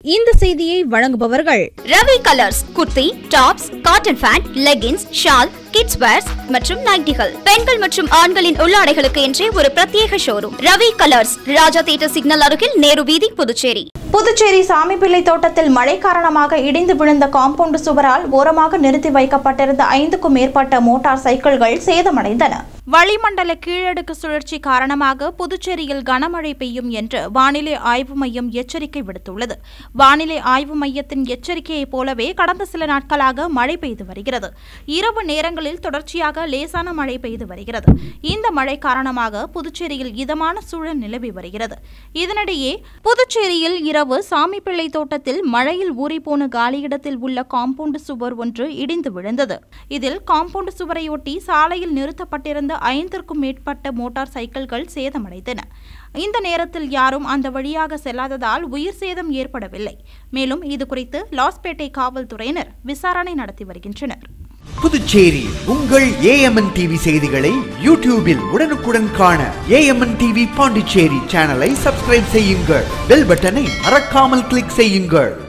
இந்த செய்தியை வழங்குபவர்கள் Ravi colours kurti tops cotton pant leggings shawl kids wears மற்றும் நைட்டிகள் பெண்கள் மற்றும் ஆண்களின் உள்ளாடைகளுக்கு என்றே ஒரு பிரத்யேக showroom Ravi colours Raja theatre signal அருகில் நேரு வீதி புதுச்சேரி புதுச்சேரி சாமிப்பிள்ளை தோட்டத்தில் மழை காரணமாக இடிந்து விழுந்த காம்பவுண்ட் சுவரால் ஓரமாக நிறுத்தி வைக்கப்பட்டிருந்த ஐந்துக்கும் மேற்பட்ட மோட்டார் சைக்கிள்கள் சேதமடைந்தன வளிமண்டல கீழடுக்கு சுழற்சி காரணமாக புதுச்சேரியில் கனமழை பெய்யும் என்று வானிலை ஆய்வு மையம் எச்சரிக்கை விடுத்துள்ளது வானிலை ஆய்வு மையத்தின் எச்சரிக்கையைப் போலவே கடந்த சில நாட்களாக மழை பெய்து வருகிறது இரவு நேரங்களில் தொடர்ச்சியாக லேசான மழை பெய்து வருகிறது இந்த மழை காரணமாக புதுச்சேரியில் இதமான சூழல் நிலவி வருகிறது இதனிடையே புதுச்சேரியில் இரவு சாமிப்பிள்ளை தோட்டத்தில் மழையில் ஊறிப்போன காலியிடத்தில் உள்ள காம்பவுண்ட் சுவர் ஒன்று இடிந்து விழுந்தது இதில் காம்பவுண்ட் சுவரையொட்டி சாலையில் நிறுத்தப்பட்டிருந்த ஐந்திற்கும் மேற்பட்ட மோட்டார் சைக்கிள்கள் சேதமடைந்தன இந்த நேரத்தில் யாரும் அந்த வழியாக செல்லாததால் உயிர் சேதம் ஏற்படவில்லை மேலும் இது குறித்து லாஸ்பேட்டை காவல்துறையினர் விசாரணை நடத்தி வருகின்றனர் புதுச்சேரி உங்கள் ஏஎம்என் டிவி செய்திகளை யூடியூபில் உடனுக்குடன் காண ஏஎம்என் டிவி பாண்டிச்சேரி சேனலை சப்ஸ்கிரைப் செய்யுங்கள் பெல் பட்டனை மறக்காமல் கிளிக் செய்யுங்கள்